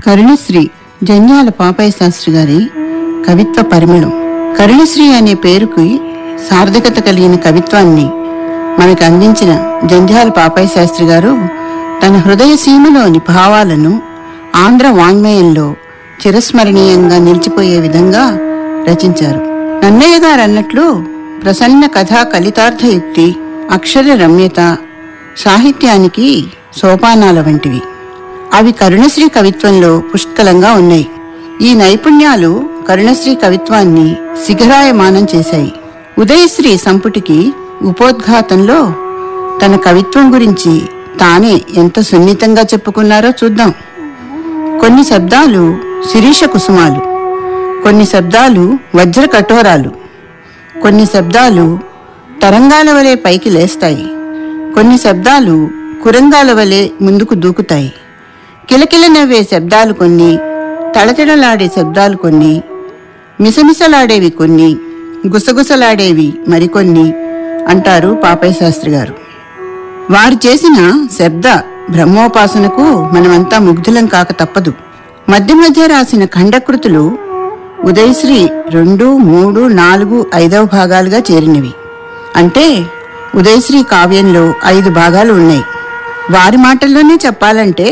కరుణశ్రీ జంధ్యాల పాపయ్య శాస్త్రి గారి కవిత్వ పరిమళం కరుణశ్రీ అనే పేరుకి సార్థకత కలిగిన కవిత్వాన్ని మనకు అందించిన జంధ్యాల పాపయ్య శాస్త్రి గారు తన హృదయ సీమలోని భావాలను ఆంధ్ర వాంగ్మయంలో చిరస్మరణీయంగా నిలిచిపోయే విధంగా రచించారు నన్నయ్య గారు అన్నట్లు ప్రసన్న కథా కలితార్థయుక్తి అక్షర రమ్యత సాహిత్యానికి సోపానాల వంటివి అవి కరుణశ్రీ కవిత్వంలో పుష్కలంగా ఉన్నాయి ఈ నైపుణ్యాలు కరుణశ్రీ కవిత్వాన్ని శిఖరాయమానం చేశాయి ఉదయశ్రీ సంపుటికి ఉపోద్ఘాతంలో తన కవిత్వం గురించి తానే ఎంత సున్నితంగా చెప్పుకున్నారో చూద్దాం కొన్ని శబ్దాలు శిరీష కుసుమాలు కొన్ని శబ్దాలు వజ్ర కఠోరాలు కొన్ని శబ్దాలు తరంగాల వలె పైకి లేస్తాయి కొన్ని శబ్దాలు కురంగాల వలె ముందుకు దూకుతాయి కిలకిల నవ్వే శబ్దాలు కొన్ని తళతళలాడే శబ్దాలు కొన్ని మిసమిసలాడేవి కొన్ని గుసగుసలాడేవి మరికొన్ని అంటారు పాపయ్య శాస్త్రి గారు వారు చేసిన శబ్ద బ్రహ్మోపాసనకు మనమంతా ముగ్ధులం కాక తప్పదు మధ్య మధ్య రాసిన ఖండకృతులు ఉదయశ్రీ రెండు మూడు నాలుగు ఐదవ భాగాలుగా చేరినవి అంటే ఉదయశ్రీ కావ్యంలో ఐదు భాగాలు ఉన్నాయి వారి మాటల్లోనే చెప్పాలంటే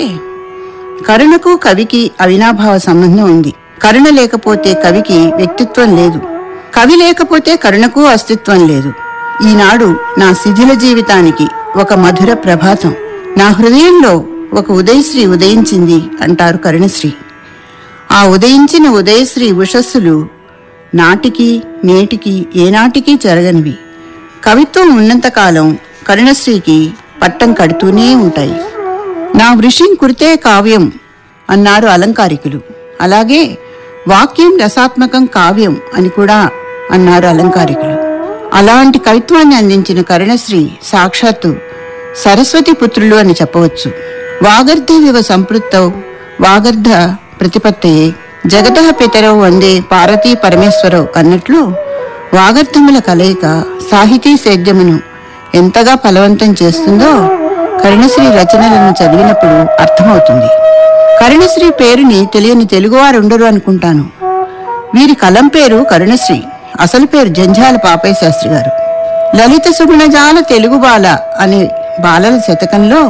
కరుణకు కవికి అవినాభావ సంబంధం ఉంది కరుణ లేకపోతే కవికి వ్యక్తిత్వం లేదు కవి లేకపోతే కరుణకు అస్తిత్వం లేదు ఈనాడు నా శిథిల జీవితానికి ఒక మధుర ప్రభాతం నా హృదయంలో ఒక ఉదయశ్రీ ఉదయించింది అంటారు కరుణశ్రీ ఆ ఉదయించిన ఉదయశ్రీ ఉషస్సులు నాటికి నేటికి ఏనాటికి జరగనివి కవిత్వం ఉన్నంతకాలం కరుణశ్రీకి పట్టం కడుతూనే ఉంటాయి నా వృషిం కురితే కావ్యం అన్నారు అలంకారికులు అలాగే వాక్యం రసాత్మకం కావ్యం అని కూడా అన్నారు అలంకారికులు అలాంటి కవిత్వాన్ని అందించిన కరుణశ్రీ సాక్షాత్తు సరస్వతి పుత్రులు అని చెప్పవచ్చు వాగర్ధ వివ సంపృత్తౌ వాగర్ధ ప్రతిపత్తయే జగత పితరౌ వందే పార్వతీ పరమేశ్వరౌ అన్నట్లు వాగర్థముల కలయిక సాహితీ సేద్యమును ఎంతగా ఫలవంతం చేస్తుందో కరుణశ్రీ రచనలను చదివినప్పుడు అర్థమవుతుంది కరుణశ్రీ పేరుని తెలియని తెలుగువారు ఉండరు అనుకుంటాను వీరి కలం పేరు కరుణశ్రీ అసలు పేరు జంఝాల పాపయ్య శాస్త్రి గారు లలిత సుగుణజాల తెలుగు బాల అనే బాలల శతకంలో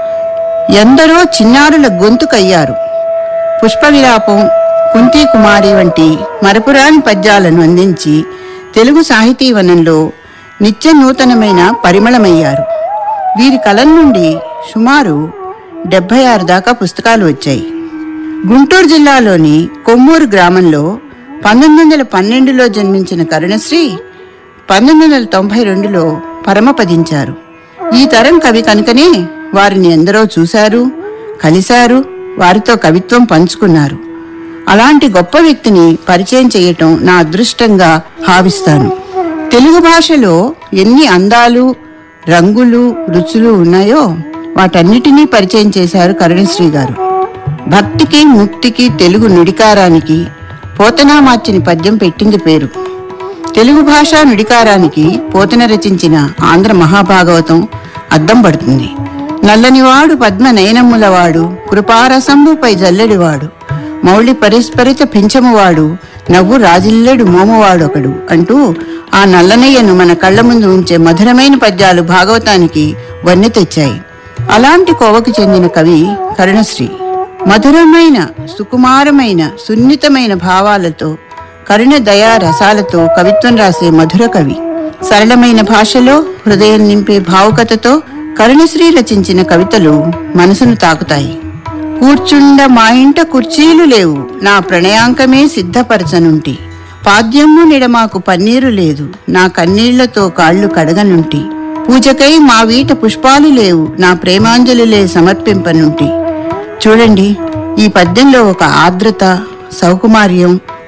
ఎందరో చిన్నారుల గొంతుకయ్యారు పుష్ప విలాపం కుంతి కుమారి వంటి మరపురాని పద్యాలను అందించి తెలుగు సాహితీ వనంలో నిత్య నూతనమైన పరిమళమయ్యారు వీరి కలం నుండి సుమారు డెబ్బై ఆరు దాకా పుస్తకాలు వచ్చాయి గుంటూరు జిల్లాలోని కొమ్మూరు గ్రామంలో పంతొమ్మిది వందల పన్నెండులో జన్మించిన కరుణశ్రీ పంతొమ్మిది వందల తొంభై రెండులో పరమపదించారు ఈ తరం కవి కనుకనే వారిని ఎందరో చూశారు కలిశారు వారితో కవిత్వం పంచుకున్నారు అలాంటి గొప్ప వ్యక్తిని పరిచయం చేయటం నా అదృష్టంగా భావిస్తాను తెలుగు భాషలో ఎన్ని అందాలు రంగులు రుచులు ఉన్నాయో వాటన్నిటినీ పరిచయం చేశారు కరుణశ్రీ గారు భక్తికి ముక్తికి తెలుగు నుడికారానికి పోతనామార్చిని పద్యం పెట్టింది పేరు తెలుగు భాషా నుడికారానికి పోతన రచించిన ఆంధ్ర మహాభాగవతం అద్దం పడుతుంది నల్లనివాడు పద్మ నయనమ్ములవాడు కృపారసంబుపై జల్లెడివాడు మౌళి పరిస్పరిత పెంచమువాడు నవ్వు రాజిల్లెడు మోమువాడొకడు అంటూ ఆ నల్లనయ్యను మన కళ్ళ ముందు ఉంచే మధురమైన పద్యాలు భాగవతానికి వన్నె తెచ్చాయి అలాంటి కోవకు చెందిన కవి కరుణశ్రీ మధురమైన సుకుమారమైన సున్నితమైన భావాలతో కరుణ దయా రసాలతో కవిత్వం రాసే మధుర కవి సరళమైన భాషలో హృదయం నింపే భావుకతతో కరుణశ్రీ రచించిన కవితలు మనసును తాకుతాయి కూర్చుండ మా ఇంట కుర్చీలు లేవు నా ప్రణయాంకమే సిద్ధపరచనుంటి పాద్యము నిడమాకు పన్నీరు లేదు నా కన్నీళ్లతో కాళ్ళు కడగనుంటి పూజకై మా వీట పుష్పాలు లేవు నా ప్రేమాంజలులే సమర్పింపనుంటి చూడండి ఈ పద్యంలో ఒక ఆర్ద్రత సౌకుమార్యం